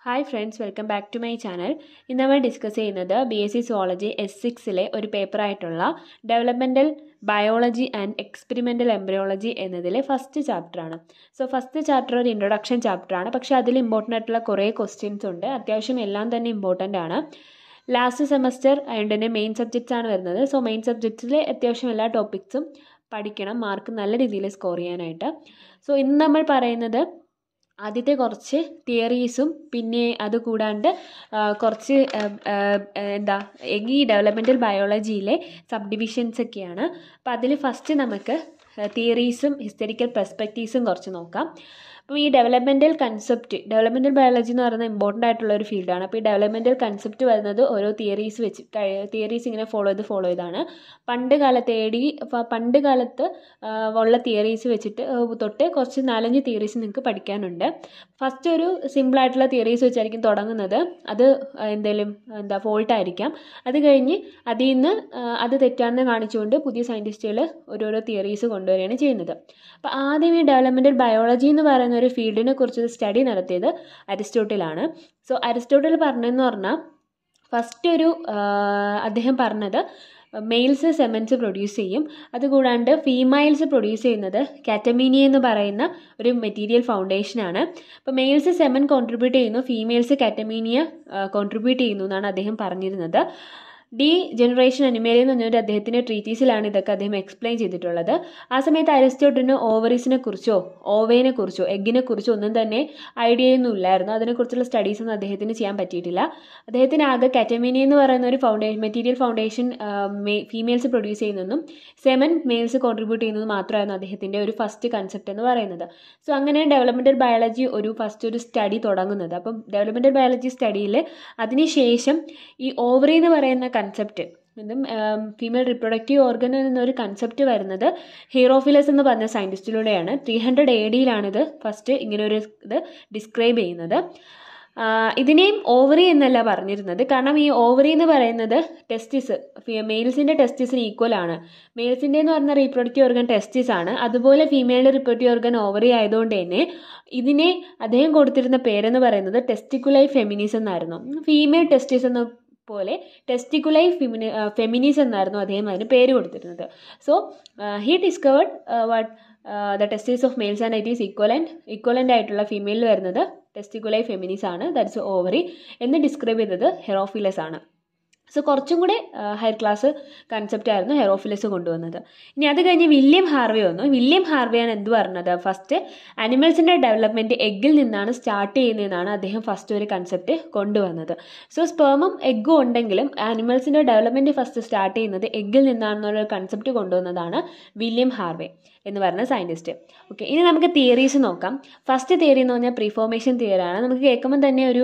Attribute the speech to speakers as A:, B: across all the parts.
A: hi friends welcome back to my channel ഇന്ന് നമ്മൾ discuss ചെയ്യുന്നത് B S C zoology S സിക്സിലെ ഒരു പേപ്പറായിട്ടുള്ള developmental biology and experimental embryology എന്നതിലെ ഫസ്റ്റ് ചാപ്റ്ററാണ് സോ ഫസ്റ്റ് ചാപ്റ്റർ ഒരു ഇൻട്രൊഡക്ഷൻ ചാപ്റ്ററാണ് പക്ഷേ അതിൽ ഇമ്പോർട്ടൻ്റ് ആയിട്ടുള്ള കുറേ ക്വസ്റ്റ്യൻസ് ഉണ്ട് അത്യാവശ്യം എല്ലാം തന്നെ ഇമ്പോർട്ടൻ്റ് ആണ് ലാസ്റ്റ് സെമസ്റ്റർ അതുകൊണ്ട് തന്നെ മെയിൻ സബ്ജക്റ്റ്സ് ആണ് വരുന്നത് സോ മെയിൻ സബ്ജക്ട്സിലെ അത്യാവശ്യം എല്ലാ ടോപ്പിക്സും പഠിക്കണം മാർക്ക് നല്ല രീതിയിൽ സ്കോർ ചെയ്യാനായിട്ട് സോ ഇന്ന് നമ്മൾ പറയുന്നത് ആദ്യത്തെ കുറച്ച് തിയറീസും പിന്നെ അത് കൂടാണ്ട് കുറച്ച് എന്താ ഈ ഡെവലപ്മെൻറ്റൽ ബയോളജിയിലെ സബ് ഡിവിഷൻസ് ഒക്കെയാണ് അപ്പോൾ അതിൽ ഫസ്റ്റ് നമുക്ക് തിയറീസും ഹിസ്റ്ററിക്കൽ പെർസ്പെക്റ്റീവ്സും കുറച്ച് നോക്കാം അപ്പോൾ ഈ ഡെവലപ്മെൻറ്റൽ കൺസെപ്റ്റ് ഡെവലപ്മെൻറ്റൽ ബയോളജി എന്ന് പറയുന്നത് ഇമ്പോർട്ടൻ്റ് ആയിട്ടുള്ള ഒരു ഫീൽഡാണ് അപ്പോൾ ഈ ഡെവലപ്മെൻറ്റൽ കൺസെപ്റ്റ് വരുന്നത് ഓരോ തിയറീസ് വെച്ച് തിയറീസ് ഇങ്ങനെ ഫോളോ ചെയ്ത് ഫോളോ ചെയ്താണ് പണ്ട് കാലത്ത് എ ഡി പണ്ട് കാലത്ത് ഉള്ള തിയറീസ് വെച്ചിട്ട് തൊട്ട് കുറച്ച് നാലഞ്ച് തിയറീസ് നിങ്ങൾക്ക് പഠിക്കാനുണ്ട് ഫസ്റ്റ് ഒരു സിമ്പിളായിട്ടുള്ള തിയറീസ് വെച്ചായിരിക്കും തുടങ്ങുന്നത് അത് എന്തെങ്കിലും എന്താ ഫോൾട്ട് ആയിരിക്കാം അത് കഴിഞ്ഞ് അതിൽ നിന്ന് അത് തെറ്റാണെന്ന് കാണിച്ചുകൊണ്ട് പുതിയ സയൻറ്റിസ്റ്റുകൾ ഓരോരോ തിയറീസ് കൊണ്ടുവരികയാണ് ചെയ്യുന്നത് അപ്പോൾ ആദ്യം ഈ ഡെവലപ്മെൻറ്റൽ ബയോളജി എന്ന് പറയുന്ന ഒരു ഫീൽഡിനെ കുറിച്ച് സ്റ്റഡി നടത്തിയത് അരിസ്റ്റോട്ടിലാണ് സോ അരിസ്റ്റോട്ടിൽ പറഞ്ഞതെന്ന് പറഞ്ഞാൽ ഫസ്റ്റ് ഒരു അദ്ദേഹം പറഞ്ഞത് മെയിൽസ് സെമൻസ് പ്രൊഡ്യൂസ് ചെയ്യും അതുകൂടാണ്ട് ഫീമെയിൽസ് പ്രൊഡ്യൂസ് ചെയ്യുന്നത് കാറ്റമീനിയ എന്ന് പറയുന്ന ഒരു മെറ്റീരിയൽ ഫൗണ്ടേഷനാണ് അപ്പോൾ മെയിൽസ് സെമൻ കോൺട്രിബ്യൂട്ട് ചെയ്യുന്നു ഫീമെയിൽസ് കാറ്റമീനിയ കോൺട്രിബ്യൂട്ട് ചെയ്യുന്നു എന്നാണ് അദ്ദേഹം പറഞ്ഞിരുന്നത് ഡി ജനറേഷൻ അനിമേലിയ എന്ന് പറഞ്ഞൊരു അദ്ദേഹത്തിൻ്റെ ട്രീറ്റീസിലാണ് ഇതൊക്കെ അദ്ദേഹം എക്സ്പ്ലെയിൻ ചെയ്തിട്ടുള്ളത് ആ സമയത്ത് അരിസ്റ്റോട്ടിന് ഓവറീസിനെ കുറിച്ചോ ഓവേനെ കുറിച്ചോ എഗ്ഗിനെ കുറിച്ചോ ഒന്നും തന്നെ ഐഡിയ ഒന്നും ഇല്ലായിരുന്നു അതിനെക്കുറിച്ചുള്ള സ്റ്റഡീസ് ഒന്നും അദ്ദേഹത്തിന് ചെയ്യാൻ പറ്റിയിട്ടില്ല അദ്ദേഹത്തിന് ആകെ കാറ്റമീനിയ എന്ന് പറയുന്ന ഒരു foundation material foundation females produce ചെയ്യുന്നതും സെവൻ മെയിൽസ് കോൺട്രിബ്യൂട്ട് ചെയ്യുന്നത് മാത്രമായിരുന്നു അദ്ദേഹത്തിൻ്റെ ഒരു ഫസ്റ്റ് കൺസെപ്റ്റ് എന്ന് പറയുന്നത് സോ അങ്ങനെ ഡെവലപ്മെൻറ്റൽ ബയോളജി ഒരു ഫസ്റ്റ് ഒരു സ്റ്റഡി തുടങ്ങുന്നത് അപ്പം ഡെവലപ്മെൻറ്റൽ ബയോളജി സ്റ്റഡിയിൽ അതിനുശേഷം ഈ ഓവറി എന്ന് പറയുന്ന കൺസെപ്റ്റ് ഇതും ഫീമെയിൽ റിപ്രൊഡക്റ്റീവ് ഓർഗൻ എന്നൊരു കൺസെപ്റ്റ് വരുന്നത് ഹീറോഫിലസ് എന്ന് പറഞ്ഞ സയൻറ്റിസ്റ്റിലൂടെയാണ് ത്രീ ഹൺഡ്രഡ് എ ഡിയിലാണിത് ഫസ്റ്റ് ഇങ്ങനെ ഒരു ഇത് ഡിസ്ക്രൈബ് ചെയ്യുന്നത് ഇതിനെയും ഓവറി എന്നല്ല പറഞ്ഞിരുന്നത് കാരണം ഈ ഓവറി എന്ന് പറയുന്നത് ടെസ്റ്റിസ് മെയിൽസിൻ്റെ ടെസ്റ്റിസിന് ഈക്വൽ ആണ് മെയിൽസിൻ്റെ എന്ന് പറഞ്ഞ റീപ്രൊഡക്റ്റീവ് ഓർഗൻ ടെസ്റ്റിസ് ആണ് അതുപോലെ ഫീമെയിലിൻ്റെ റിപ്രൊഡക്റ്റീവ് ഓർഗൻ ഓവറി ആയതുകൊണ്ട് തന്നെ ഇതിനെ അദ്ദേഹം കൊടുത്തിരുന്ന പേരെന്ന് പറയുന്നത് ടെസ്റ്റിക്കുലൈ ഫെമിനിസ് എന്നായിരുന്നു ഫീമെയിൽ ടെസ്റ്റിസ് എന്ന് പോലെ ടെസ്റ്റിക്കുലൈ ഫെമിനി ഫെമിനീസ് എന്നായിരുന്നു അദ്ദേഹം അതിന് പേര് കൊടുത്തിരുന്നത് so he discovered what the testes of males and it is equivalent equivalent ആയിട്ടുള്ള ഫീമെയിലിൽ വരുന്നത് ടെസ്റ്റിക്കുലൈ ഫെമിനീസ് ആണ് ദാറ്റ്സ് ഓവറി എന്ന് ഡിസ്ക്രൈബ് ചെയ്തത് ഹെറോഫിലസ് ആണ് സോ കുറച്ചും കൂടെ ഹയർ ക്ലാസ് കൺസെപ്റ്റ് ആയിരുന്നു ഹെറോഫിലസ് കൊണ്ടുവന്നത് ഇനി അത് കഴിഞ്ഞ് വില്യം ഹാർവേ വന്നു വില്യം ഹാർവേയാണ് എന്ത് പറഞ്ഞത് ഫസ്റ്റ് അനിമൽസിൻ്റെ ഡെവലപ്മെൻറ്റ് എഗ്ഗിൽ നിന്നാണ് സ്റ്റാർട്ട് ചെയ്യുന്നതെന്നാണ് അദ്ദേഹം ഫസ്റ്റ് ഒരു കൺസെപ്റ്റ് കൊണ്ടുവന്നത് സോ സ്പേമും എഗ്ഗും ഉണ്ടെങ്കിലും ആനിമൽസിൻ്റെ ഡെവലപ്മെൻറ്റ് ഫസ്റ്റ് സ്റ്റാർട്ട് ചെയ്യുന്നത് എഗ്ഗിൽ നിന്നാണെന്നുള്ള കൺസെപ്റ്റ് കൊണ്ടുവന്നതാണ് വില്യം ഹാർവേ എന്ന് പറഞ്ഞ സയൻറ്റിസ്റ്റ് ഓക്കെ ഇനി നമുക്ക് തിയറീസ് നോക്കാം ഫസ്റ്റ് തിയറി എന്ന് പറഞ്ഞാൽ പ്രീഫോർമേഷൻ തിയറിയാണ് നമുക്ക് കേൾക്കുമ്പോൾ തന്നെ ഒരു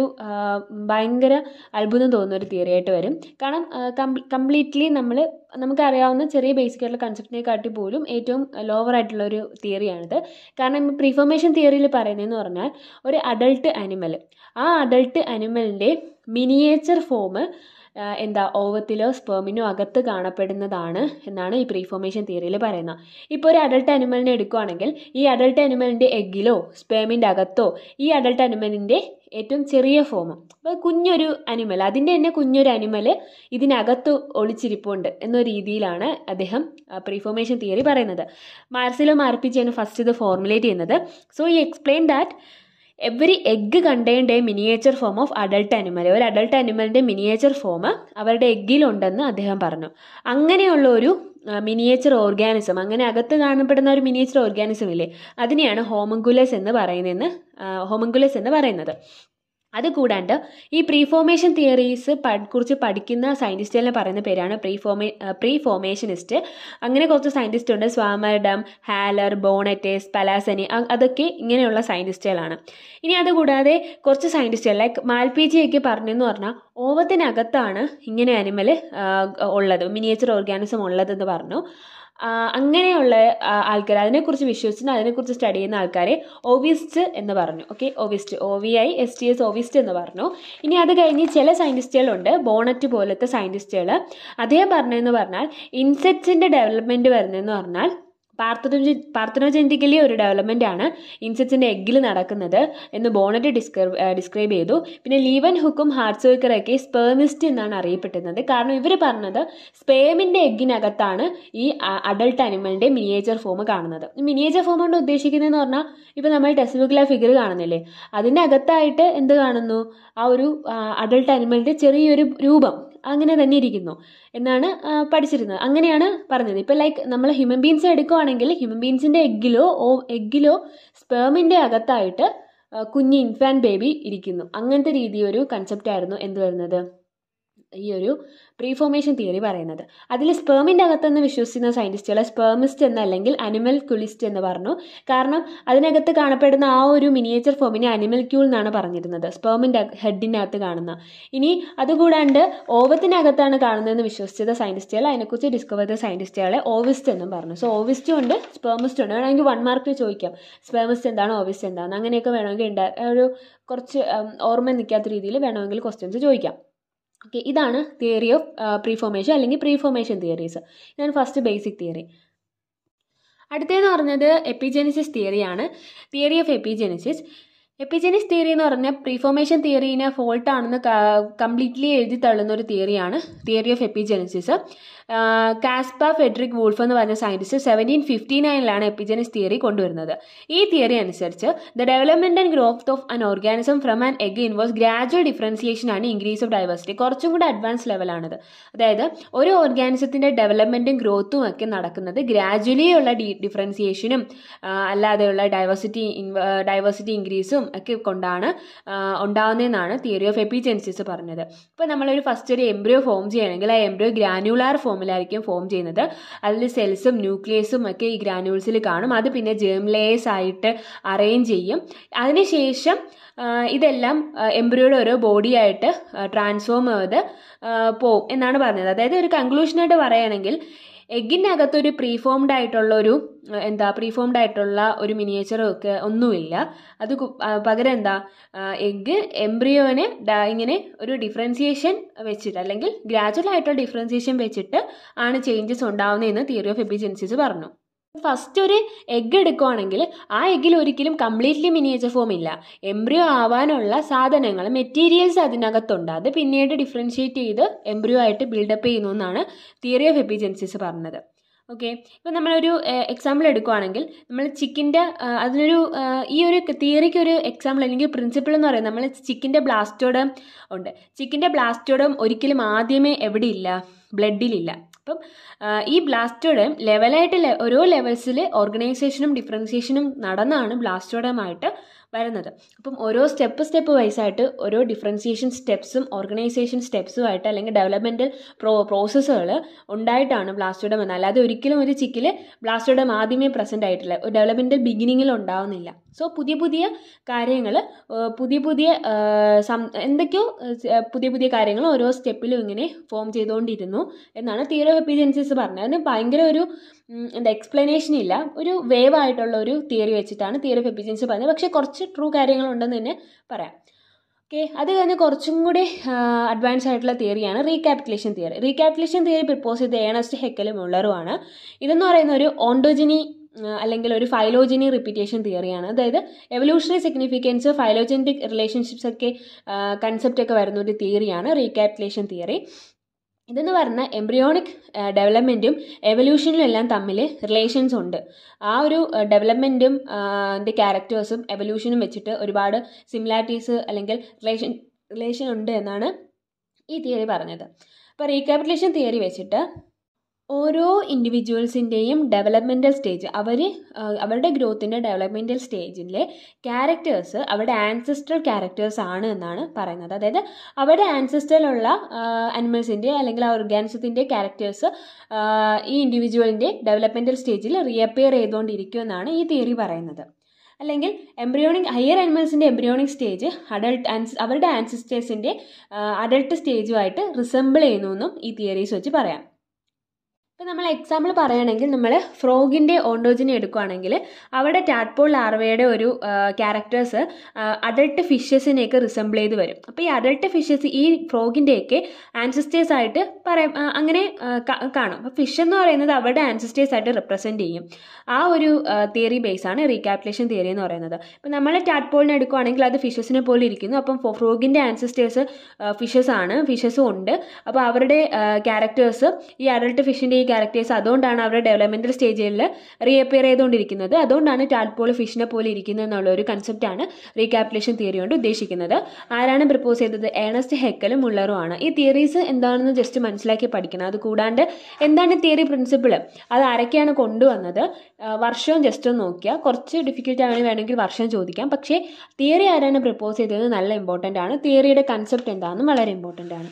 A: ഭയങ്കര അത്ഭുതം തോന്നുന്ന ഒരു തിയറി ആയിട്ട് വരും കാരണം കംപ്ലീറ്റ്ലി നമ്മൾ നമുക്കറിയാവുന്ന ചെറിയ ബേസിക് ആയിട്ടുള്ള കൺസെപ്റ്റിനെ കാട്ടി പോലും ഏറ്റവും ലോവർ ആയിട്ടുള്ള ഒരു തിയറിയാണിത് കാരണം പ്രീഫോർമേഷൻ തിയറിയിൽ പറയുന്നതെന്ന് പറഞ്ഞാൽ ഒരു അഡൾട്ട് അനിമൽ ആ അഡൾട്ട് അനിമലിൻ്റെ മിനിയേച്ചർ ഫോം എന്താ ഓവത്തിലോ സ്പേമിനോ അകത്ത് കാണപ്പെടുന്നതാണ് എന്നാണ് ഈ പ്രീഫോർമേഷൻ തിയറിയിൽ പറയുന്നത് ഇപ്പോൾ ഒരു അഡൾട്ട് അനിമലിനെ എടുക്കുകയാണെങ്കിൽ ഈ അഡൾട്ട് അനിമലിൻ്റെ എഗ്ഗിലോ സ്പേമിൻ്റെ അകത്തോ ഈ അഡൾട്ട് അനിമലിൻ്റെ ഏറ്റവും ചെറിയ ഫോം അപ്പോൾ കുഞ്ഞൊരു അനിമൽ അതിൻ്റെ തന്നെ കുഞ്ഞൊരു അനിമൽ ഇതിനകത്ത് ഒളിച്ചിരിപ്പുണ്ട് എന്ന രീതിയിലാണ് അദ്ദേഹം പ്രീഫോർമേഷൻ തിയറി പറയുന്നത് മാർസിലോ മാർപ്പിച്ചാണ് ഫസ്റ്റ് ഇത് ഫോർമുലേറ്റ് ചെയ്യുന്നത് സോ ഈ explain that every egg contained a miniature form of adult animal ഒരു അഡൾട്ട് അനിമലിൻ്റെ മിനിയേച്ചർ ഫോം അവരുടെ എഗ്ഗിലുണ്ടെന്ന് അദ്ദേഹം പറഞ്ഞു അങ്ങനെയുള്ള ഒരു മിനിയേച്ചർ ഓർഗാനിസം അങ്ങനെ അകത്ത് കാണപ്പെടുന്ന ഒരു മിനിയേച്ചർ ഓർഗാനിസം ഇല്ലേ അതിനെയാണ് ഹോമങ്കുലസ് എന്ന് പറയുന്നതെന്ന് ഹോമങ്കുലസ് എന്ന് പറയുന്നത് അതുകൂടാണ്ട് ഈ പ്രീഫോർമേഷൻ തിയറീസ് കുറിച്ച് പഠിക്കുന്ന സയൻറ്റിസ്റ്റുകളെ പറയുന്ന പേരാണ് പ്രീഫോമേ പ്രീ ഫോർമേഷനിസ്റ്റ് അങ്ങനെ കുറച്ച് സയൻറ്റിസ്റ്റ് ഉണ്ട് സ്വാമർഡം ഹാലർ ബോണറ്റേസ് പലാസനി അതൊക്കെ ഇങ്ങനെയുള്ള സയൻറ്റിസ്റ്റുകളാണ് ഇനി അതുകൂടാതെ കുറച്ച് സയൻറ്റിസ്റ്റുകൾ ലൈക്ക് മാൽപീജിയൊക്കെ പറഞ്ഞെന്ന് പറഞ്ഞാൽ ഓവത്തിനകത്താണ് ഇങ്ങനെ അനിമൽ ഉള്ളത് മിനിയേച്ചർ ഓർഗാനിസം ഉള്ളതെന്ന് പറഞ്ഞു അങ്ങനെയുള്ള ആൾക്കാർ അതിനെക്കുറിച്ച് വിശ്വസിച്ച് അതിനെക്കുറിച്ച് സ്റ്റഡി ചെയ്യുന്ന ആൾക്കാരെ ഒവിസ്റ്റ് എന്ന് പറഞ്ഞു okay ovist O V I S T S ovist എന്ന് പറഞ്ഞു ഇനി അത് കഴിഞ്ഞ് ചില സയൻറ്റിസ്റ്റുകളുണ്ട് ബോണറ്റ് പോലത്തെ സയൻറ്റിസ്റ്റുകൾ അദ്ദേഹം പറഞ്ഞതെന്ന് പറഞ്ഞാൽ ഇൻസെക്ട്സിൻ്റെ ഡെവലപ്മെൻറ്റ് വരുന്നതെന്ന് പറഞ്ഞാൽ പാർത്തനോജി പാർത്തനോജെൻറ്റിക്കലി ഒരു ഡെവലപ്മെൻ്റ് ആണ് ഇൻസെക്ട്സിൻ്റെ എഗ്ഗിൽ നടക്കുന്നത് എന്ന് ബോണറ്റ് ഡിസ്ക്രൈബ് ഡിസ്ക്രൈബ് ചെയ്തു പിന്നെ ലീവൻ ഹുക്കും ഹാർട്ട്സോയ്ക്കറൊക്കെ സ്പേമിസ്റ്റ് എന്നാണ് അറിയപ്പെടുന്നത് കാരണം ഇവർ പറഞ്ഞത് സ്പേമിൻ്റെ എഗ്ഗിനകത്താണ് ഈ അഡൾട്ട് അനിമലിൻ്റെ മിനിയേച്ചർ ഫോം കാണുന്നത് മിനിയേച്ചർ ഫോം കൊണ്ട് ഉദ്ദേശിക്കുന്നതെന്ന് പറഞ്ഞാൽ ഇപ്പോൾ നമ്മൾ ടെക്സ്റ്റ് ബുക്കിലെ ഫിഗർ കാണുന്നില്ലേ അതിൻ്റെ അകത്തായിട്ട് എന്ത് കാണുന്നു ആ ഒരു അഡൾട്ട് അനിമലിൻ്റെ ചെറിയൊരു രൂപം അങ്ങനെ തന്നെ ഇരിക്കുന്നു എന്നാണ് പഠിച്ചിരുന്നത് അങ്ങനെയാണ് പറഞ്ഞത് ഇപ്പോൾ ലൈക്ക് നമ്മൾ ഹ്യൂമൻ ബീൻസ് എടുക്കുവാണെങ്കിൽ ഹ്യൂമൻ ബീൻസിൻ്റെ എഗ്ഗിലോ ഓ എഗ്ഗിലോ സ്പേമിൻ്റെ അകത്തായിട്ട് കുഞ്ഞ് ഇൻഫാൻറ്റ് ബേബി ഇരിക്കുന്നു അങ്ങനത്തെ രീതി ഒരു കൺസെപ്റ്റായിരുന്നു എന്ത് വരുന്നത് ഈ ഒരു പ്രീഫോർമേഷൻ തിയറി പറയുന്നത് അതിൽ സ്പേമിൻ്റെ അകത്തെന്ന് വിശ്വസിക്കുന്ന സയൻറ്റിസ്റ്റുകളെ സ്പേമിസ്റ്റ് എന്നല്ലെങ്കിൽ അനിമൽ കുലിസ്റ്റ് എന്ന് പറഞ്ഞു കാരണം അതിനകത്ത് കാണപ്പെടുന്ന ആ ഒരു മിനിയേച്ചർ ഫോമിനെ അനിമൽ ക്യൂൾ എന്നാണ് പറഞ്ഞിരുന്നത് സ്പേമിൻ്റെ ഹെഡിൻ്റെ അകത്ത് കാണുന്ന ഇനി അതുകൂടാണ്ട് ഓവത്തിനകത്താണ് കാണുന്നതെന്ന് വിശ്വസിച്ചത് സയൻറ്റിസ്റ്റുകൾ അതിനെക്കുറിച്ച് ഡിസ്കവർ ചെയ്ത സയൻറ്റിസ്റ്റുകളെ ഓവിസ്റ്റ് എന്നും പറഞ്ഞു സോ ഓവിസ്റ്റും ഉണ്ട് സ്പേമിസ്റ്റും ഉണ്ട് വേണമെങ്കിൽ വൺ മാർക്ക് ചോദിക്കാം സ്പേമിസ്റ്റ് എന്താണ് ഓവിസ്റ്റ് എന്താണ് അങ്ങനെയൊക്കെ വേണമെങ്കിൽ ഉണ്ടാ ഒരു കുറച്ച് ഓർമ്മ നിൽക്കാത്ത രീതിയിൽ വേണമെങ്കിൽ ക്വസ്റ്റ്യൻസ് ചോദിക്കാം ഓക്കെ ഇതാണ് തിയറി ഓഫ് പ്രീഫോർമേഷൻ അല്ലെങ്കിൽ പ്രീഫോർമേഷൻ തിയറീസ് ഇതാണ് ഫസ്റ്റ് ബേസിക് തിയറി അടുത്തതെന്ന് പറഞ്ഞത് എപ്പിജെനിസിസ് തിയറിയാണ് theory of epigenesis epigenesis theory എന്ന് പറഞ്ഞാൽ പ്രീഫോർമേഷൻ തിയറീനെ ഫോൾട്ട് ആണെന്ന് കംപ്ലീറ്റ്ലി എഴുതി തള്ളുന്ന ഒരു തിയറിയാണ് theory of epigenesis Caspar Friedrich Wolff എന്ന് പറഞ്ഞ സയൻറ്റിസ്റ്റ് സെവൻറ്റീൻ ഫിഫ്റ്റി നയനിലാണ് എപ്പിജനിസ് തിയറി കൊണ്ടുവരുന്നത് ഈ തിയറി അനുസരിച്ച് the development and growth of an organism from an egg involves gradual differentiation ആണ് ഇൻക്രീസ് ഓഫ് ഡൈവേഴ്സിറ്റി കുറച്ചും കൂടെ അഡ്വാൻസ് ലെവലാണിത് അതായത് ഒരു ഓർഗാനിസത്തിൻ്റെ ഡെവലപ്മെൻറ്റും ഗ്രോത്തും ഒക്കെ നടക്കുന്നത് ഗ്രാജുവലി ഉള്ള ഡി ഡിഫറൻസിയേഷനും അല്ലാതെയുള്ള ഡൈവേഴ്സിറ്റി ഡൈവേഴ്സിറ്റി ഇൻക്രീസും ഒക്കെ കൊണ്ടാണ് ഉണ്ടാവുന്നതെന്നാണ് തിയറി ഓഫ് എപ്പിജെൻസിസ് പറഞ്ഞത് ഇപ്പോൾ നമ്മളൊരു ഫസ്റ്റ് ഒരു എംബ്രിയോ ഫോം ചെയ്യണമെങ്കിൽ ആ എംബ്രിയോ ഗ്രാനുലാർ ഫോമിലായിരിക്കും ഫോം ചെയ്യുന്നത് അതിൽ സെൽസും ന്യൂക്ലിയസും ഒക്കെ ഈ ഗ്രാനുൾസിൽ കാണും അത് പിന്നെ ജേം ലേയേഴ്സ് ആയിട്ട് അറേഞ്ച് ചെയ്യും അതിനുശേഷം ഇതെല്ലാം എംബ്രിയോയുടെ ഓരോ ബോഡിയായിട്ട് ട്രാൻസ്ഫോം ചെയ്ത് പോവും എന്നാണ് പറഞ്ഞത് അതായത് ഒരു കൺക്ലൂഷനായിട്ട് പറയുകയാണെങ്കിൽ എഗ്ഗിൻ്റെ അകത്തൊരു പ്രീഫോംഡ് ആയിട്ടുള്ള ഒരു എന്താ പ്രീഫോംഡ് ആയിട്ടുള്ള ഒരു മിനിയേച്ചർ ഒക്കെ ഒന്നുമില്ല അത് പകരം എന്താ എഗ്ഗ് എംബ്രിയോനെ ഇങ്ങനെ ഒരു ഡിഫറൻസിയേഷൻ വെച്ചിട്ട് അല്ലെങ്കിൽ ഗ്രാജുവൽ ആയിട്ടുള്ള ഡിഫറൻസിയേഷൻ വെച്ചിട്ട് ആണ് ചേഞ്ചസ് ഉണ്ടാവുന്നതെന്ന് തിയറി ഓഫ് എപ്പിജൻസിസ് പറഞ്ഞു ഫസ്റ്റ് ഒരു എഗ്ഗ് എടുക്കുവാണെങ്കിൽ ആ എഗ്ഗിൽ ഒരിക്കലും കംപ്ലീറ്റ്ലി മിനിയേച്ചർ ഫോം ഇല്ല എംബ്രിയോ ആവാനുള്ള സാധനങ്ങൾ മെറ്റീരിയൽസ് അതിനകത്തുണ്ട് അത് പിന്നീട് ഡിഫറൻഷിയേറ്റ് ചെയ്ത് എംബ്രിയോ ആയിട്ട് ബിൽഡപ്പ് ചെയ്യുന്നു എന്നാണ് തിയറി ഓഫ് എപ്പിജൻസിസ് പറഞ്ഞത് ഓക്കെ ഇപ്പോൾ നമ്മളൊരു എക്സാമ്പിൾ എടുക്കുവാണെങ്കിൽ നമ്മൾ ചിക്കിൻ്റെ അതിനൊരു ഈ ഒരു തിയറിക്ക് ഒരു എക്സാമ്പിൾ അല്ലെങ്കിൽ പ്രിൻസിപ്പിൾ എന്ന് പറയുന്നത് നമ്മൾ ചിക്കിൻ്റെ ബ്ലാസ്റ്റോഡം ഉണ്ട് ചിക്കിൻ്റെ ബ്ലാസ്റ്റോഡം ഒരിക്കലും ആദ്യമേ എവിടെ ഇല്ല ബ്ലഡിലില്ല അപ്പം ഈ ബ്ലാസ്റ്റോഡം ലെവലായിട്ട് ഓരോ ലെവൽസിൽ ഓർഗനൈസേഷനും ഡിഫറൻസിയേഷനും നടന്നാണ് ബ്ലാസ്റ്റോഡമായിട്ട് വരുന്നത് അപ്പം ഓരോ സ്റ്റെപ്പ് സ്റ്റെപ്പ് വൈസായിട്ട് ഓരോ ഡിഫറൻസിയേഷൻ സ്റ്റെപ്സും ഓർഗനൈസേഷൻ സ്റ്റെപ്സുമായിട്ട് അല്ലെങ്കിൽ ഡെവലപ്മെൻറ്റൽ പ്രോ പ്രോസസ്സുകൾ ഉണ്ടായിട്ടാണ് ബ്ലാസ്റ്റോഡം എന്ന് അല്ലാതെ ഒരിക്കലും ഒരു ചിക്കിൽ ബ്ലാസ്റ്റോഡം ആദ്യമേ പ്രസൻ്റ് ആയിട്ടില്ല ഒരു ഡെവലപ്മെൻറ്റൽ ബിഗിനിങ്ങിൽ ഉണ്ടാവുന്നില്ല സോ പുതിയ പുതിയ കാര്യങ്ങൾ പുതിയ പുതിയ എന്തൊക്കെയോ പുതിയ പുതിയ കാര്യങ്ങൾ ഓരോ സ്റ്റെപ്പിലും ഇങ്ങനെ ഫോം ചെയ്തുകൊണ്ടിരുന്നു എന്നാണ് തിയറി ഓഫ് എപ്പിജൻസിസ് പറഞ്ഞത് അതിന് ഭയങ്കര ഒരു എന്താ എക്സ്പ്ലനേഷൻ ഇല്ല ഒരു വേവ് ആയിട്ടുള്ള ഒരു തിയറി വെച്ചിട്ടാണ് തിയറി ഓഫ് എപ്പിജൻസി പറഞ്ഞത് പക്ഷേ കുറച്ച് ട്രൂ കാര്യങ്ങളുണ്ടെന്ന് തന്നെ പറയാം ഓക്കെ അത് കഴിഞ്ഞ് കുറച്ചും കൂടി അഡ്വാൻസ് ആയിട്ടുള്ള തിയറിയാണ് recapitulation theory recapitulation theory propose ചെയ്ത ഏണസ്റ്റ് ഹെക്കലും മുള്ളറുമാണ് ഇതെന്ന് പറയുന്ന ഒരു ഓണ്ടോജിനി അല്ലെങ്കിൽ ഒരു ഫൈലോജനി റിപ്പീറ്റേഷൻ തിയറിയാണ് അതായത് എവല്യൂഷണറി സിഗ്നിഫിക്കൻസ് ഫൈലോജനിക് റിലേഷൻഷിപ്സ് ഒക്കെ കൺസെപ്റ്റ് ഒക്കെ വരുന്ന ഒരു തിയറിയാണ് റീക്യാപിറ്റുലേഷൻ തിയറി ഇതെന്ന് പറഞ്ഞാൽ എംബ്രിയോണിക് ഡെവലപ്മെൻറ്റും എവല്യൂഷനും എല്ലാം തമ്മിൽ റിലേഷൻസ് ഉണ്ട് ആ ഒരു ഡെവലപ്മെൻറ്റും അതിൻ്റെ ക്യാരക്ടേഴ്സും എവല്യൂഷനും വെച്ചിട്ട് ഒരുപാട് സിമിലാരിറ്റീസ് അല്ലെങ്കിൽ റിലേഷൻ റിലേഷൻ ഉണ്ട് എന്നാണ് ഈ തിയറി പറഞ്ഞത് അപ്പോൾ റീക്യാപിറ്റുലേഷൻ തിയറി വെച്ചിട്ട് ഓരോ ഇൻഡിവിജ്വൽസിൻ്റെയും ഡെവലപ്മെൻറ്റൽ സ്റ്റേജ് അവർ അവരുടെ ഗ്രോത്തിൻ്റെ ഡെവലപ്മെൻറ്റൽ സ്റ്റേജിലെ ക്യാരക്ടേഴ്സ് അവരുടെ ആൻസിസ്ട്രൽ ക്യാരക്ടേഴ്സ് ആണ് എന്നാണ് പറയുന്നത് അതായത് അവരുടെ ആൻസിസ്ട്രലുള്ള അനിമൽസിൻ്റെ അല്ലെങ്കിൽ ആ ഓർഗാനിസത്തിൻ്റെ ക്യാരക്ടേഴ്സ് ഈ ഇൻഡിവിജ്വലിൻ്റെ ഡെവലപ്മെൻറ്റൽ സ്റ്റേജിൽ റീഅപ്പിയർ ചെയ്തുകൊണ്ടിരിക്കും എന്നാണ് ഈ തിയറി പറയുന്നത് അല്ലെങ്കിൽ എംബ്രിയോണിക് ഹയർ അനിമൽസിൻ്റെ എംബ്രിയോണിക് സ്റ്റേജ് അഡൾട്ട് ആൻസ് അവരുടെ ആൻസിസ്റ്റേഴ്സിൻ്റെ അഡൾട്ട് സ്റ്റേജുമായിട്ട് റിസംബിൾ ചെയ്യുന്നു എന്നും ഈ തിയറീസ് വെച്ച് പറയാം ഇപ്പോൾ നമ്മൾ എക്സാമ്പിൾ പറയുകയാണെങ്കിൽ നമ്മൾ ഫ്രോഗിൻ്റെ ഓണ്ടോജിനെ എടുക്കുകയാണെങ്കിൽ അവിടെ ടാഡ്പോൾ ലാർവയുടെ ഒരു ക്യാരക്ടേഴ്സ് അഡൾട്ട് ഫിഷസിനെയൊക്കെ റിസംബിൾ ചെയ്ത് വരും അപ്പോൾ ഈ അഡൾട്ട് ഫിഷസ് ഈ ഫ്രോഗിൻ്റെയൊക്കെ ആൻസിസ്റ്റേഴ്സ് ആയിട്ട് പറയാം ആ, അങ്ങനെ ആ, കാ- കാണും അപ്പോൾ ഫിഷ് എന്ന് പറയുന്നത് അവരുടെ ആൻസിസ്റ്റേഴ്സ് ആയിട്ട് റിപ്രസെൻറ്റ് ചെയ്യും ആ ഒരു തിയറി ബേസാണ് റീകാപ്ലേഷൻ തിയറി എന്ന് പറയുന്നത് ഇപ്പോൾ നമ്മൾ ടാഡ്പോളിനെ എടുക്കുകയാണെങ്കിൽ അത് ഫിഷസിനെ പോലെ ഇരിക്കുന്നു അപ്പം ഫ്രോഗിൻ്റെ ആൻസിസ്റ്റേഴ്സ് ഫിഷസ് ആണ് ഫിഷസും ഉണ്ട് അപ്പോൾ അവരുടെ ക്യാരക്ടേഴ്സ് ഈ അഡൾട്ട് ഫിഷിൻ്റെ ഈ ക്യാരക്ടേഴ്സ് അതുകൊണ്ടാണ് അവരുടെ ഡെവലപ്മെൻറ്റൽ സ്റ്റേജിൽ റീഅപ്പിയർ ചെയ്തുകൊണ്ടിരിക്കുന്നത് അതുകൊണ്ടാണ് ടാഡ്പോൾ ഫിഷിനെ പോലെ ഇരിക്കുന്നത് എന്നുള്ള ഒരു കൺസെപ്റ്റാണ് റീകാപ്ലേഷൻ തിയറി കൊണ്ട് ഉദ്ദേശിക്കുന്നത് ആരാണ് പ്രപ്പോസ് ചെയ്തത് ഏണസ്റ്റ് ഹെക്കലും മുള്ളറും ആണ് ഈ തിയറീസ് എന്താണെന്ന് ജസ്റ്റ് മനസ്സിലാക്കി പഠിക്കണം അത് കൂടാണ്ട് എന്താണ് തിയറി പ്രിൻസിപ്പിൾ അത് ആരൊക്കെയാണ് കൊണ്ടുവന്നത് ആ, വർഷവും ജസ്റ്റ് ഒന്ന് നോക്കിയാൽ കുറച്ച് ഡിഫിക്കൽട്ട് ആണ് വേണമെങ്കിൽ വർഷം ചോദിക്കാം പക്ഷേ തിയറി ആരാണ് പ്രപ്പോസ് ചെയ്തത് നല്ല ഇമ്പോർട്ടൻ്റ് ആണ് തിയറിയുടെ കൺസെപ്റ്റ് എന്താണെന്നും വളരെ ഇമ്പോർട്ടൻ്റ് ആണ്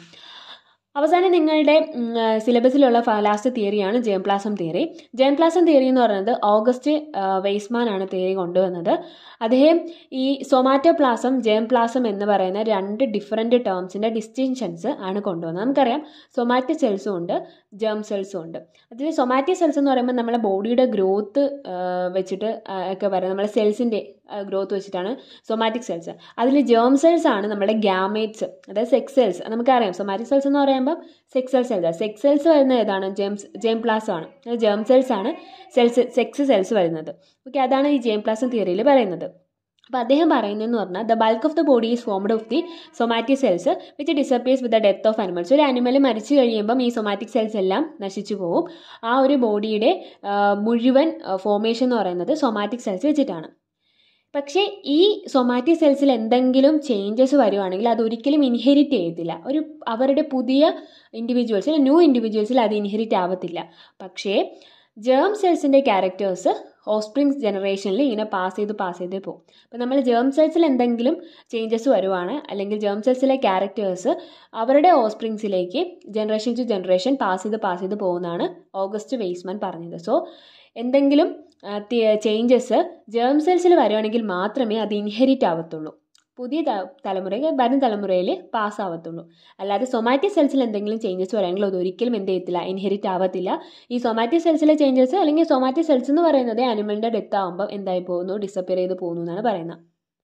A: അവസാനം നിങ്ങളുടെ സിലബസിലുള്ള ലാസ്റ്റ് തിയറിയാണ് ജേംപ്ലാസം തിയറി ജേംപ്ലാസം തിയറി എന്ന് പറയുന്നത് ഓഗസ്റ്റ് വെയ്സ്മാൻ ആണ് തിയറി കൊണ്ടുവന്നത് അദ്ദേഹം ഈ സൊമാറ്റോപ്ലാസം ജേംപ്ലാസം എന്ന് പറയുന്ന രണ്ട് ഡിഫറെൻറ്റ് ടേംസിൻ്റെ ഡിസ്റ്റിങ്ഷൻസ് ആണ് കൊണ്ടുവന്നത് നമുക്കറിയാം സൊമാറ്റോ സെൽസും ഉണ്ട് ജേം സെൽസും ഉണ്ട് അതിൽ സൊമാറ്റോ സെൽസ് എന്ന് പറയുമ്പോൾ നമ്മുടെ ബോഡിയുടെ ഗ്രോത്ത് വെച്ചിട്ട് ആ, ഒക്കെ പറയുന്നത് നമ്മുടെ സെൽസിൻ്റെ ഗ്രോത്ത് വെച്ചിട്ടാണ് സൊമാറ്റിക് സെൽസ് അതിൽ ജേം സെൽസ് ആണ് നമ്മുടെ ഗ്യാമേറ്റ്സ് അതായത് സെക്സ് സെൽസ് നമുക്കറിയാം സൊമാറ്റിക് സെൽസ് എന്ന് പറയുമ്പോൾ സെക്സൽ സെൽസ് സെക്സ് സെൽസ് വരുന്നത് ഏതാണ് ജെംസ് ജെം പ്ലാസ് ആണ് ജേം സെൽസ് ആണ് സെൽസ് സെക്സ് സെൽസ് വരുന്നത് ഓക്കെ അതാണ് ഈ ജെം പ്ലാസം തിയറിയിൽ പറയുന്നത് അപ്പോൾ അദ്ദേഹം പറയുന്നതെന്ന് പറഞ്ഞാൽ the bulk of the body is formed of the somatic cells which disappears with the death of animals ഒരു അനിമൽ മരിച്ചു കഴിയുമ്പം ഈ സൊമാറ്റിക് സെൽസ് എല്ലാം നശിച്ചു പോകും ആ ഒരു ബോഡിയുടെ മുഴുവൻ ഫോർമേഷൻ എന്ന് പറയുന്നത് സൊമാറ്റിക് സെൽസ് വെച്ചിട്ടാണ് പക്ഷേ ഈ സൊമാറ്റിക് സെൽസിൽ എന്തെങ്കിലും ചേഞ്ചസ് വരുവാണെങ്കിൽ അത് ഒരിക്കലും ഇൻഹെരിറ്റ് ചെയ്യത്തില്ല ഒരു അവരുടെ പുതിയ ഇൻഡിവിജ്വൽസിൽ ന്യൂ ഇൻഡിവിജ്വൽസിൽ അത് ഇൻഹെരിറ്റ് ആവത്തില്ല പക്ഷേ ജേം സെൽസിൻ്റെ ക്യാരക്ടേഴ്സ് ഓസ്പ്രിങ്സ് ജനറേഷനിൽ ഇങ്ങനെ പാസ് ചെയ്ത് പാസ് ചെയ്ത് പോകും അപ്പോൾ നമ്മൾ ജേം സെൽസിൽ എന്തെങ്കിലും ചേഞ്ചസ് വരുവാണ് അല്ലെങ്കിൽ ജേം സെൽസിലെ ക്യാരക്ടേഴ്സ് അവരുടെ ഓസ്പ്രിങ്സിലേക്ക് ജനറേഷൻ ടു ജനറേഷൻ പാസ് ചെയ്ത് പാസ് ചെയ്ത് പോകുന്നതാണ് ഓഗസ്റ്റ് വെയ്സ്മാൻ പറഞ്ഞത് സോ എന്തെങ്കിലും ചേഞ്ചസ് ജേം സെൽസിൽ വരുവാണെങ്കിൽ മാത്രമേ അത് ഇൻഹെരിറ്റ് ആവത്തുള്ളൂ പുതിയ ത- തലമുറ വരും തലമുറയിൽ പാസ് ആവത്തുള്ളൂ അല്ലാതെ സൊമാറ്റിക് സെൽസിൽ എന്തെങ്കിലും ചേഞ്ചസ് വരാമെങ്കിൽ അത് ഒരിക്കലും എന്ത് ചെയ്യത്തില്ല ഇൻഹെരിറ്റ് ആവത്തില്ല ഈ സൊമാറ്റിക് സെൽസിലെ ചേഞ്ചസ് അല്ലെങ്കിൽ സൊമാറ്റിക് സെൽസ് എന്ന് പറയുന്നത് അനിമലിൻ്റെ ഡെത്ത് ആകുമ്പോൾ എന്തായി പോകുന്നു ഡിസപ്പിയർ ചെയ്ത് പോകുന്നു എന്നാണ് പറയുന്നത്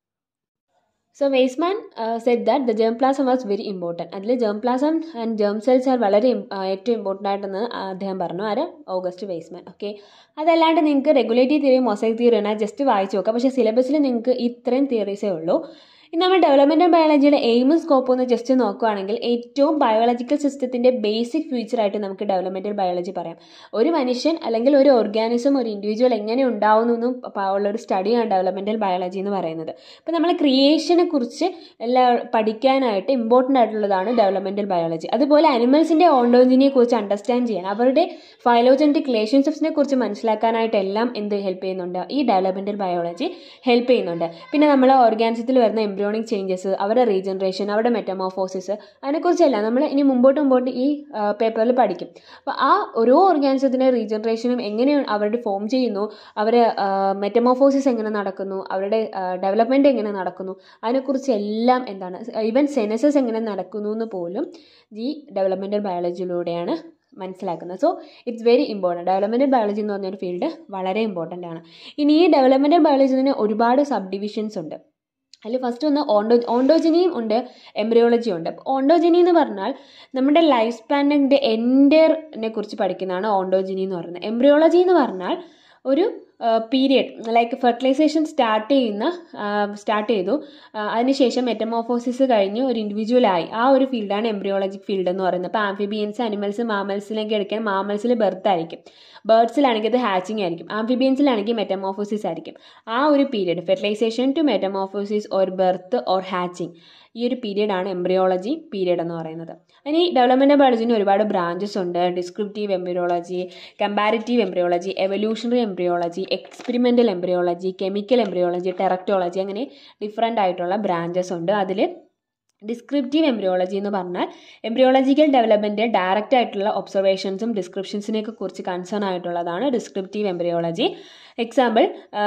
A: so Weismann said that the germ plasm was very important അതിൽ germ plasm and germ cells are വളരെ im- ആ, ഏറ്റവും ഇമ്പോർട്ടൻ്റ് ആയിട്ടെന്ന് അദ്ദേഹം പറഞ്ഞു ആര് ഓഗസ്റ്റ് വെയ്സ്മാൻ ഓക്കെ അതല്ലാണ്ട് നിങ്ങൾക്ക് റെഗുലേറ്ററി തിയറി മൊസൈക് തിയറി ആണ് ജസ്റ്റ് വായിച്ചു നോക്കാം പക്ഷേ സിലബസിൽ നിങ്ങൾക്ക് ഇത്രയും തിയറീസേ ഉള്ളൂ ഇനി നമ്മൾ ഡെവലപ്മെൻറ്റൽ ബയോളജിയുടെ എയിമും സ്കോപ്പും ഒന്ന് ജസ്റ്റ് നോക്കുകയാണെങ്കിൽ ഏറ്റവും ബയോളജിക്കൽ സിസ്റ്റത്തിൻ്റെ ബേസിക് ഫീച്ചറായിട്ട് നമുക്ക് ഡെവലപ്മെൻറ്റൽ ബയോളജി പറയാം ഒരു മനുഷ്യൻ അല്ലെങ്കിൽ ഒരു ഓർഗാനിസം ഒരു ഇൻഡിവിജ്വൽ എങ്ങനെ ഉണ്ടാവുന്നു എന്നും പ- ഉള്ള ഒരു സ്റ്റഡിയാണ് ഡെവലപ്മെൻറ്റൽ ബയോളജി എന്ന് പറയുന്നത് അപ്പോൾ നമ്മൾ ക്രിയേഷനെ കുറിച്ച് എല്ലാം പഠിക്കാനായിട്ട് ഇമ്പോർട്ടൻ്റ് ആയിട്ടുള്ളതാണ് ഡെവലപ്മെൻറ്റൽ ബയോളജി അതുപോലെ അനിമൽസിൻ്റെ ഓണ്ടോജിനിയെ കുറിച്ച് അണ്ടർസ്റ്റാൻഡ് ചെയ്യാൻ അവരുടെ ഫൈലോജനറ്റിക് റിലേഷൻഷിപ്സിനെ കുറിച്ച് മനസ്സിലാക്കാനായിട്ടെല്ലാം എന്ത് ഹെൽപ്പ് ചെയ്യുന്നുണ്ട് ഈ ഡെവലപ്മെൻറ്റൽ ബയോളജി ഹെൽപ്പ് ചെയ്യുന്നുണ്ട് പിന്നെ നമ്മൾ ഓർഗാനിസത്തിൽ വരുന്ന എംബ്രിയോണിക് ചേഞ്ചസ് അവരുടെ റീജനറേഷൻ അവരുടെ മെറ്റമോഫോസിസ് അതിനെക്കുറിച്ചെല്ലാം നമ്മൾ ഇനി മുമ്പോട്ട് മുമ്പോട്ട് ഈ പേപ്പറിൽ പഠിക്കും അപ്പോൾ ആ ഓരോ ഓർഗാനിസത്തിൻ്റെ റീജനറേഷനും എങ്ങനെയാണ് അവരുടെ ഫോം ചെയ്യുന്നു അവർ മെറ്റമോഫോസിസ് എങ്ങനെ നടക്കുന്നു അവരുടെ ഡെവലപ്മെൻറ്റ് എങ്ങനെ നടക്കുന്നു അതിനെക്കുറിച്ച് എല്ലാം എന്താണ് ഈവൻ സെനസസ് എങ്ങനെ നടക്കുന്നു എന്ന് പോലും ഈ ഡെവലപ്മെൻറ്റൽ ബയോളജിയിലൂടെയാണ് മനസ്സിലാക്കുന്നത് so it's very important developmental biology എന്ന് പറഞ്ഞൊരു ഫീൽഡ് വളരെ ഇമ്പോർട്ടൻ്റ് ആണ് ഇനി ഈ ഡെവലപ്മെൻറ്റൽ ബയോളജിന് ഒരുപാട് സബ് ഡിവിഷൻസ് ഉണ്ട് അതിൽ ഫസ്റ്റ് ഒന്ന് ഓണ്ടോ ഓണ്ടോജനിയും ഉണ്ട് എംബ്രിയോളജിയും ഉണ്ട് അപ്പോൾ ഓണ്ടോജനി എന്ന് പറഞ്ഞാൽ നമ്മുടെ ലൈഫ് സ്പാനിൻ്റെ എൻഡറിനെ കുറിച്ച് പഠിക്കുന്നതാണ് ഓണ്ടോജനി എന്ന് പറയുന്നത് എംബ്രിയോളജി എന്ന് പറഞ്ഞാൽ ഒരു പീരിയഡ് ലൈക്ക് ഫെർട്ടിലൈസേഷൻ സ്റ്റാർട്ട് ചെയ്യുന്ന സ്റ്റാർട്ട് ചെയ്തു ആ, അതിനുശേഷം മെറ്റമോഫോസിസ് കഴിഞ്ഞ് ഒരു ഇൻഡിവിജ്വലായി ആ ഒരു ഫീൽഡാണ് എംബ്രിയോളജിക് ഫീൽഡ് എന്ന് പറയുന്നത് അപ്പോൾ ആംഫിബിയൻസ് അനിമൽസ് മാമൽസിലേക്ക് എടുക്കാൻ മാമൽസിൽ ബർത്ത് ആയിരിക്കും ബേർഡ്സിലാണെങ്കിൽ അത് ഹാച്ചിങ് ആയിരിക്കും ആംഫിബിയൻസിലാണെങ്കിൽ മെറ്റമോഫോസിസ് ആയിരിക്കും ആ ഒരു period fertilization to metamorphosis or birth or hatching ഈ ഒരു പീരിയഡാണ് എംബ്രിയോളജി പീരിയഡ് എന്ന് പറയുന്നത് ഇനി ഡെവലപ്മെൻറ്റ് ബയോളജിന് ഒരുപാട് ബ്രാഞ്ചസ് ഉണ്ട് descriptive embryology comparative embryology evolutionary embryology experimental embryology chemical embryology teratology അങ്ങനെ ഡിഫറെൻ്റ് ആയിട്ടുള്ള ബ്രാഞ്ചസ് ഉണ്ട് അതിൽ ഡിസ്ക്രിപ്റ്റീവ് എംബ്രിയോളജി എന്ന് പറഞ്ഞാൽ എംബ്രിയോളജിക്കൽ ഡെവലപ്മെൻറ്റ് ഡയറക്റ്റ് ആയിട്ടുള്ള ഒബ്സർവേഷൻസും ഡിസ്ക്രിപ്ഷൻസിനെയൊക്കെ കുറിച്ച് കൺസേൺ ആയിട്ടുള്ളതാണ് ഡിസ്ക്രിപ്റ്റീവ് എംബ്രിയോളജി എക്സാമ്പിൾ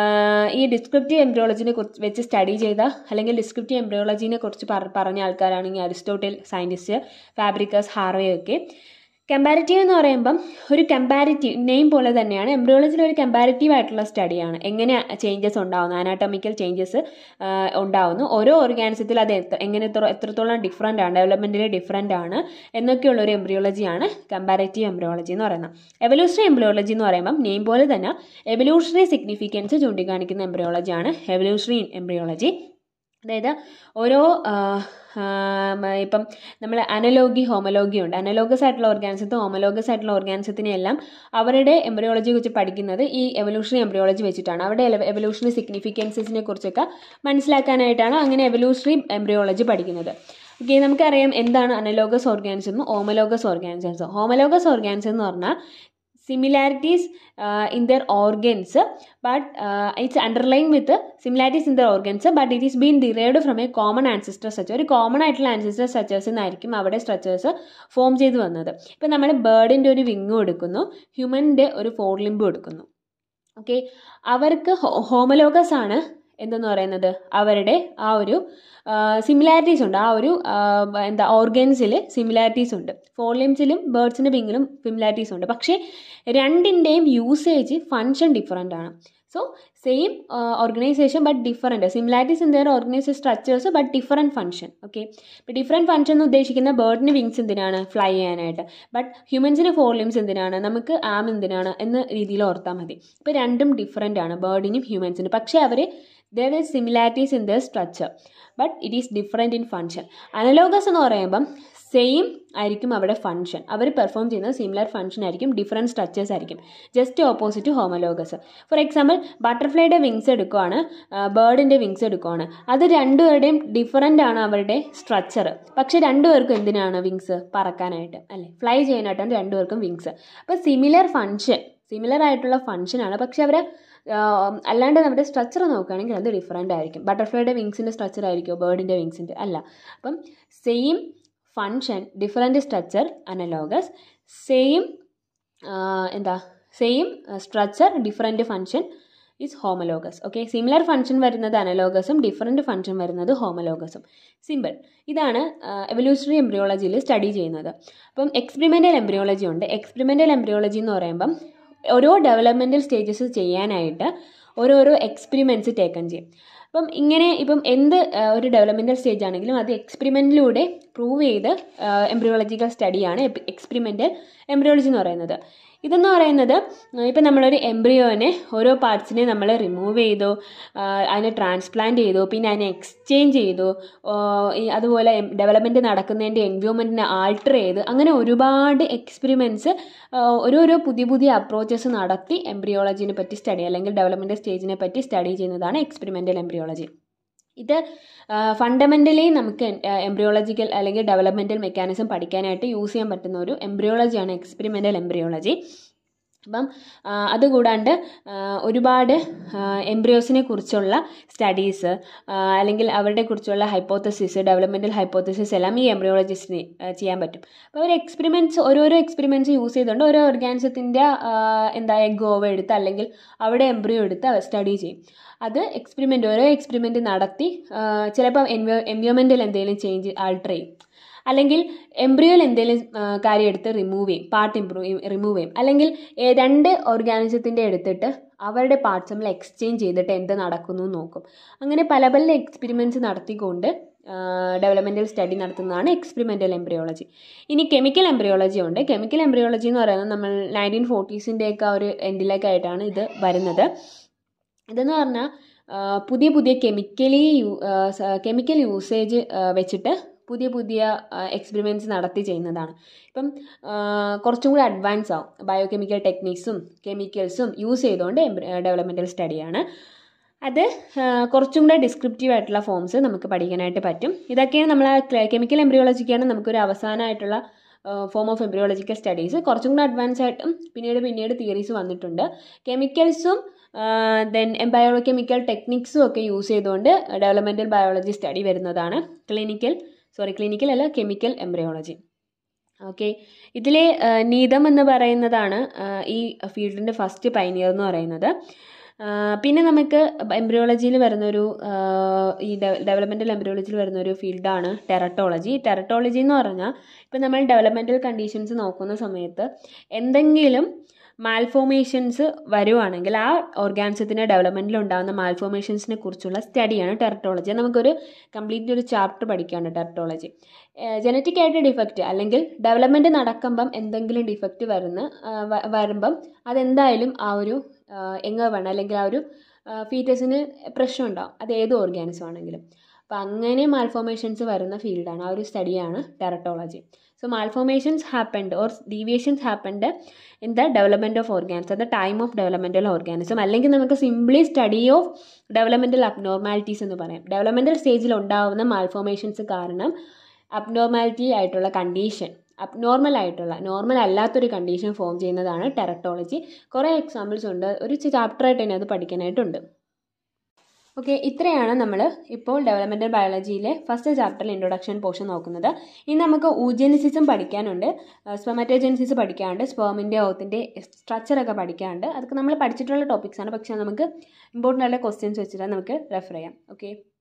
A: ഈ ഡിസ്ക്രിപ്റ്റീവ് എംബ്രിയോളജിനെ കുറിച്ച് വെച്ച് സ്റ്റഡി ചെയ്ത അല്ലെങ്കിൽ ഡിസ്ക്രിപ്റ്റീവ് എംബ്രിയോളജിനെ കുറിച്ച് പറ- പറഞ്ഞ ആൾക്കാരാണെങ്കിൽ അരിസ്റ്റോട്ടിൽ സയൻറ്റിസ്റ്റ് ഫാബ്രിക്കസ് ഹാർവേ ഒക്കെ കമ്പാരിറ്റീവ് എന്ന് പറയുമ്പം ഒരു കമ്പാരിറ്റീവ് നെയിം പോലെ തന്നെയാണ് എംബ്രിയോളജിയിൽ ഒരു കമ്പാരിറ്റീവ് ആയിട്ടുള്ള സ്റ്റഡിയാണ് എങ്ങനെ ചേഞ്ചസ് ഉണ്ടാവുന്നു അനാട്ടമിക്കൽ ചേഞ്ചസ് ഉണ്ടാവുന്നു ഓരോ ഓർഗാനിസത്തിൽ അത് എത്ര എങ്ങനെ എത്ര എത്രത്തോളം ഡിഫറൻ്റ് ആണ് ഡെവലപ്മെൻറ്റിൽ ഡിഫറൻ്റ് ആണ് എന്നൊക്കെയുള്ള ഒരു എംബ്രിയോളജിയാണ് കമ്പാരിറ്റീവ് എംബ്രിയോളജി എന്ന് പറയുന്നത് എവല്യൂഷണറി എംബ്രിയോളജി എന്ന് പറയുമ്പം നെയിം പോലെ തന്നെ എവല്യൂഷണറി സിഗ്നിഫിക്കൻസ് ചൂണ്ടിക്കാണിക്കുന്ന എംബ്രിയോളജിയാണ് എവല്യൂഷണറി എംബ്രിയോളജി അതായത് ഓരോ ഇപ്പം നമ്മൾ അനലോഗി ഹോമലോഗി ഉണ്ട് അനലോഗസ് ആയിട്ടുള്ള ഓർഗാനിസത്തും ഹോമലോഗസ് ആയിട്ടുള്ള ഓർഗാനിസത്തിനെ എല്ലാം അവരുടെ എംബ്രിയോളജിയെ കുറിച്ച് പഠിക്കുന്നത് ഈ എവല്യൂഷണറി എംബ്രിയോളജി വെച്ചിട്ടാണ് അവരുടെ എവല്യൂഷണറി സിഗ്നിഫിക്കൻസിനെ കുറിച്ചൊക്കെ മനസ്സിലാക്കാനായിട്ടാണ് അങ്ങനെ എവല്യൂഷണറി എംബ്രിയോളജി പഠിക്കുന്നത് ഓക്കെ നമുക്കറിയാം എന്താണ് analogous organism homologous organisms homologous organism എന്ന് പറഞ്ഞാൽ similarities in their organs but it's underline with similarities in their organs but it is been derived from a common ancestor structure ഒരു common ആയിട്ടുള്ള ancestor structures നിന്നായിരിക്കും അവിടെ structures form ചെയ്ത് വന്നത് ഇപ്പം നമ്മൾ ബേർഡിൻ്റെ ഒരു വിങ്ങും എടുക്കുന്നു ഹ്യൂമൻ്റെ ഒരു ഫോർ ലിംബും എടുക്കുന്നു ഓക്കെ അവർക്ക് ഹോമലോഗസ് ആണ് എന്തെന്ന് പറയുന്നത് അവരുടെ ആ ഒരു സിമിലാരിറ്റീസ് ഉണ്ട് ആ ഒരു എന്താ ഓർഗൻസിൽ സിമിലാരിറ്റീസ് ഉണ്ട് ഫോർലിംസിലും ബേർഡ്സിൻ്റെ വിങ്ങിലും സിമിലാരിറ്റീസ് ഉണ്ട് പക്ഷേ രണ്ടിൻ്റെയും യൂസേജ് ഫങ്ഷൻ ഡിഫറൻ്റ് ആണ് so same organisation but different similarities in their organisation structures but different function okay ഇപ്പോൾ ഡിഫറൻറ്റ് ഫംഗ്ഷൻ എന്ന് ഉദ്ദേശിക്കുന്ന ബേർഡിന് വിങ്സ് എന്തിനാണ് ഫ്ലൈ ചെയ്യാനായിട്ട് ബട്ട് ഹ്യൂമൻസിന് ഫോർ ലിംസ് എന്തിനാണ് നമുക്ക് ആം എന്തിനാണ് എന്ന രീതിയിൽ ഓർത്താൽ മതി ഇപ്പോൾ രണ്ടും ഡിഫറൻ്റ് ആണ് ബേർഡിനും ഹ്യൂമൻസിനും പക്ഷേ അവർ there is similarities in the structure but it is different in function analogous എന്ന് പറയുമ്പം സെയിം ആയിരിക്കും അവിടെ ഫങ്ഷൻ അവർ പെർഫോം ചെയ്യുന്നത് സിമിലർ ഫങ്ഷൻ ആയിരിക്കും ഡിഫറെൻറ്റ് സ്ട്രക്ചേഴ്സ് ആയിരിക്കും just opposite homologous for example ബട്ടർഫ്ലൈയുടെ വിങ്സ് എടുക്കുവാണ് ബേർഡിൻ്റെ വിങ്സ് എടുക്കുവാണ് അത് രണ്ടുപേരുടെയും ഡിഫറൻ്റ് ആണ് അവരുടെ സ്ട്രക്ചർ പക്ഷേ രണ്ടുപേർക്കും എന്തിനാണ് വിങ്സ് പറക്കാനായിട്ട് അല്ലേ ഫ്ലൈ ചെയ്യാനായിട്ടാണ് രണ്ടുപേർക്കും വിങ്സ് അപ്പോൾ സിമിലർ ഫങ്ഷൻ സിമിലർ ആയിട്ടുള്ള ഫങ്ഷനാണ് പക്ഷെ അവർ അല്ലാണ്ട് നമ്മുടെ സ്ട്രക്ചർ നോക്കുകയാണെങ്കിൽ അത് ഡിഫറെൻ്റ് ആയിരിക്കും ബട്ടർഫ്ലൈയുടെ വിങ്സിൻ്റെ സ്ട്രക്ചർ ആയിരിക്കുമോ ബേർഡിൻ്റെ വിങ്സിൻ്റെ അല്ല അപ്പം same function different structure analogous same എന്താ same structure different function is homologous okay similar function വരുന്നത് അനലോഗസും ഡിഫറെൻറ്റ് ഫങ്ഷൻ വരുന്നത് ഹോമലോഗസും സിമ്പിൾ ഇതാണ് എവല്യൂഷണറി എംബ്രിയോളജിയിൽ സ്റ്റഡി ചെയ്യുന്നത് അപ്പം എക്സ്പെരിമെൻ്റൽ എംബ്രിയോളജി ഉണ്ട് എക്സ്പെരിമെൻ്റൽ എംബ്രിയോളജി എന്ന് പറയുമ്പം ഓരോ ഡെവലപ്മെൻറ്റൽ സ്റ്റേജസ് ചെയ്യാനായിട്ട് ഓരോരോ എക്സ്പെരിമെൻറ്റ്സ് ടേക്കൺ ചെയ്യും അപ്പം ഇങ്ങനെ ഇപ്പം എന്ത് ഒരു ഡെവലപ്മെൻറ്റൽ സ്റ്റേജ് ആണെങ്കിലും അത് എക്സ്പെരിമെൻറ്റിലൂടെ പ്രൂവ് ചെയ്ത് എംബ്രിയോളജിക്കൽ സ്റ്റഡിയാണ് എക്സ്പെരിമെൻ്റൽ എംബ്രിയോളജി എന്ന് പറയുന്നത് ഇതെന്ന് പറയുന്നത് ഇപ്പം നമ്മളൊരു എംബ്രിയോനെ ഓരോ പാർട്സിനെ നമ്മൾ റിമൂവ് ചെയ്തു അതിനെ ട്രാൻസ്പ്ലാന്റ് ചെയ്തു പിന്നെ അതിനെ എക്സ്ചേഞ്ച് ചെയ്തു അതുപോലെ ഡെവലപ്മെൻറ്റ് നടക്കുന്നതിൻ്റെ എൻവയോൺമെൻറ്റിനെ ആൾട്ടർ ചെയ്ത് അങ്ങനെ ഒരുപാട് എക്സ്പെരിമെൻറ്റ്സ് ഓരോരോ പുതിയ പുതിയ അപ്രോച്ചസ് നടത്തി എംബ്രിയോളജിനെ പറ്റി സ്റ്റഡി അല്ലെങ്കിൽ ഡെവലപ്മെൻറ്റ് സ്റ്റേജിനെ പറ്റി സ്റ്റഡി ചെയ്യുന്നതാണ് എക്സ്പെരിമെൻ്റൽ എംബ്രിയോളജി ഇത് ഫണ്ടമെൻ്റലി നമുക്ക് എംബ്രിയോളജിക്കൽ അല്ലെങ്കിൽ ഡെവലപ്മെൻറ്റൽ മെക്കാനിസം പഠിക്കാനായിട്ട് യൂസ് ചെയ്യാൻ പറ്റുന്ന ഒരു എംബ്രിയോളജിയാണ് എക്സ്പെരിമെൻ്റൽ എംബ്രിയോളജി അപ്പം അതുകൂടാണ്ട് ഒരുപാട് എംബ്രിയോസിനെ കുറിച്ചുള്ള സ്റ്റഡീസ് അല്ലെങ്കിൽ അവരുടെ കുറിച്ചുള്ള ഹൈപ്പോത്തസിസ് ഡെവലപ്മെൻറ്റൽ ഹൈപ്പോത്തസിസ് എല്ലാം ഈ എംബ്രിയോളജിസ്റ്റിന് ചെയ്യാൻ പറ്റും അപ്പോൾ ഒരു എക്സ്പെരിമെൻറ്റ്സ് ഓരോരോ എക്സ്പെരിമെൻറ്റ്സ് യൂസ് ചെയ്തുകൊണ്ട് ഓരോ ഓർഗാനിസത്തിൻ്റെ എന്താ എഗ് ഓവ എടുത്ത് അല്ലെങ്കിൽ അവിടെ എംബ്രിയോ എടുത്ത് സ്റ്റഡി ചെയ്യും അത് എക്സ്പെരിമെൻ്റ് ഓരോ എക്സ്പെരിമെൻ്റ് നടത്തി ചിലപ്പോൾ എൻവയോ എൻവയോമെൻറ്റിൽ എന്തെങ്കിലും ചേഞ്ച് ആൾട്ടർ ചെയ്യും അല്ലെങ്കിൽ എംബ്രിയോയിൽ എന്തെങ്കിലും കാര്യം എടുത്ത് റിമൂവ് ചെയ്യും പാർട്ട് ഇമ്പ്രൂവ് റിമൂവ് ചെയ്യും അല്ലെങ്കിൽ രണ്ട് ഓർഗാനിസത്തിൻ്റെ എടുത്തിട്ട് അവരുടെ പാർട്സ് നമ്മൾ എക്സ്ചേഞ്ച് ചെയ്തിട്ട് എന്ത് നടക്കുന്നു നോക്കും അങ്ങനെ പല പല എക്സ്പെരിമെൻറ്റ്സ് നടത്തിക്കൊണ്ട് ഡെവലപ്മെൻറ്റൽ സ്റ്റഡി നടത്തുന്നതാണ് എക്സ്പെരിമെൻ്റൽ എംബ്രിയോളജി ഇനി കെമിക്കൽ എംബ്രിയോളജി ഉണ്ട് കെമിക്കൽ എംബ്രിയോളജി എന്ന് പറയുന്നത് നമ്മൾ നയൻറ്റീൻ ഫോർട്ടീസിൻ്റെയൊക്കെ ഒരു എൻഡിലേക്കായിട്ടാണ് ഇത് വരുന്നത് ഇതെന്ന് പറഞ്ഞാൽ പുതിയ പുതിയ കെമിക്കലി കെമിക്കൽ യൂസേജ് വെച്ചിട്ട് പുതിയ പുതിയ എക്സ്പെരിമെൻറ്റ്സ് നടത്തി ചെയ്യുന്നതാണ് ഇപ്പം കുറച്ചും കൂടി അഡ്വാൻസ് ആവും ബയോ കെമിക്കൽ ടെക്നിക്സും കെമിക്കൽസും യൂസ് ചെയ്തുകൊണ്ട് ഡെവലപ്മെൻറ്റൽ സ്റ്റഡിയാണ് അത് കുറച്ചും കൂടെ ഡിസ്ക്രിപ്റ്റീവ് ആയിട്ടുള്ള ഫോംസ് നമുക്ക് പഠിക്കാനായിട്ട് പറ്റും ഇതൊക്കെയാണ് നമ്മൾ കെമിക്കൽ എംബ്രിയോളജിക്കാണ് നമുക്കൊരു അവസാനമായിട്ടുള്ള ഫോം ഓഫ് എംബ്രിയോളജിക്കൽ സ്റ്റഡീസ് കുറച്ചും കൂടെ അഡ്വാൻസ് ആയിട്ടും പിന്നീട് പിന്നീട് തിയറീസ് വന്നിട്ടുണ്ട് കെമിക്കൽസും ദെൻ ബയോ കെമിക്കൽ ടെക്നിക്സും ഒക്കെ യൂസ് ചെയ്തുകൊണ്ട് ഡെവലപ്മെൻറ്റൽ ബയോളജി സ്റ്റഡി വരുന്നതാണ് ക്ലിനിക്കൽ സോറി ക്ലിനിക്കൽ അല്ല കെമിക്കൽ എംബ്രിയോളജി ഓക്കെ ഇതിലെ നീതം എന്ന് പറയുന്നതാണ് ഈ ഫീൽഡിൻ്റെ ഫസ്റ്റ് പൈനിയർ എന്ന് പറയുന്നത് പിന്നെ നമുക്ക് എംബ്രിയോളജിയിൽ വരുന്നൊരു ഈ ഡെവലപ്മെൻറ്റൽ എംബ്രിയോളജിയിൽ വരുന്നൊരു ഫീൽഡാണ് ടെറട്ടോളജി ടെറട്ടോളജി എന്ന് പറഞ്ഞാൽ ഇപ്പം നമ്മൾ ഡെവലപ്മെൻറ്റൽ കണ്ടീഷൻസ് നോക്കുന്ന സമയത്ത് എന്തെങ്കിലും മാൽഫോമേഷൻസ് വരുവാണെങ്കിൽ ആ ഓർഗാനിസത്തിൻ്റെ ഡെവലപ്മെൻറ്റിൽ ഉണ്ടാകുന്ന മാൽഫോമേഷൻസിനെ കുറിച്ചുള്ള സ്റ്റഡിയാണ് ടെറട്ടോളജി നമുക്കൊരു കംപ്ലീറ്റ് ഒരു ചാപ്റ്റർ പഠിക്കാണ് ടെറട്ടോളജി ജനറ്റിക് ആയിട്ട് ഡിഫക്റ്റ് അല്ലെങ്കിൽ ഡെവലപ്മെൻറ്റ് നടക്കുമ്പം എന്തെങ്കിലും ഡിഫക്റ്റ് വരുന്ന വരുമ്പം അതെന്തായാലും ആ ഒരു എങ്ങ വേണം അല്ലെങ്കിൽ ആ ഒരു ഫീറ്റസിന് പ്രശ്നം ഉണ്ടാവും അത് ഏത് ഓർഗാനിസം ആണെങ്കിലും അപ്പോൾ അങ്ങനെ മാൽഫോമേഷൻസ് വരുന്ന ഫീൽഡാണ് ആ ഒരു സ്റ്റഡിയാണ് teratology so malformations happened or deviations happened in the development of organism at the time of developmental organism അല്ലെങ്കിൽ നമുക്ക് simply study of developmental abnormalities എന്ന് പറയാം ഡെവലപ്മെൻറ്റൽ സ്റ്റേജിൽ ഉണ്ടാകുന്ന മാൽഫോമേഷൻസ് കാരണം അബ്നോർമാലിറ്റി ആയിട്ടുള്ള കണ്ടീഷൻ അബ്നോർമൽ ആയിട്ടുള്ള നോർമൽ അല്ലാത്തൊരു കണ്ടീഷൻ ഫോം ചെയ്യുന്നതാണ് ടെറട്ടോളജി കുറേ എക്സാമ്പിൾസ് ഉണ്ട് ഒരു ചാപ്റ്ററായിട്ട് തന്നെ അത് പഠിക്കാനായിട്ടുണ്ട് ഓക്കെ ഇത്രയാണ് നമ്മൾ ഇപ്പോൾ ഡെവലപ്മെൻറ്റൽ ബയോളജിയിലെ ഫസ്റ്റ് ചാപ്റ്ററിൽ ഇൻട്രൊഡക്ഷൻ പോർഷൻ നോക്കുന്നത് ഇനി നമുക്ക് ഊജനിസിസും പഠിക്കാനുണ്ട് സ്പെമറ്റോജെനിസിസ് പഠിക്കാനുണ്ട് സ്പേമിൻ്റെ ഓത്തിൻ്റെ സ്ട്രക്ചറൊക്കെ പഠിക്കാനുണ്ട് അതൊക്കെ നമ്മൾ പഠിച്ചിട്ടുള്ള ടോപ്പിക്സാണ് പക്ഷേ നമുക്ക് ഇമ്പോർട്ടൻ്റ് ആയിട്ടുള്ള ക്വസ്റ്റ്യൻസ് വെച്ചിട്ട് നമുക്ക് റെഫർ ചെയ്യാം ഓക്കെ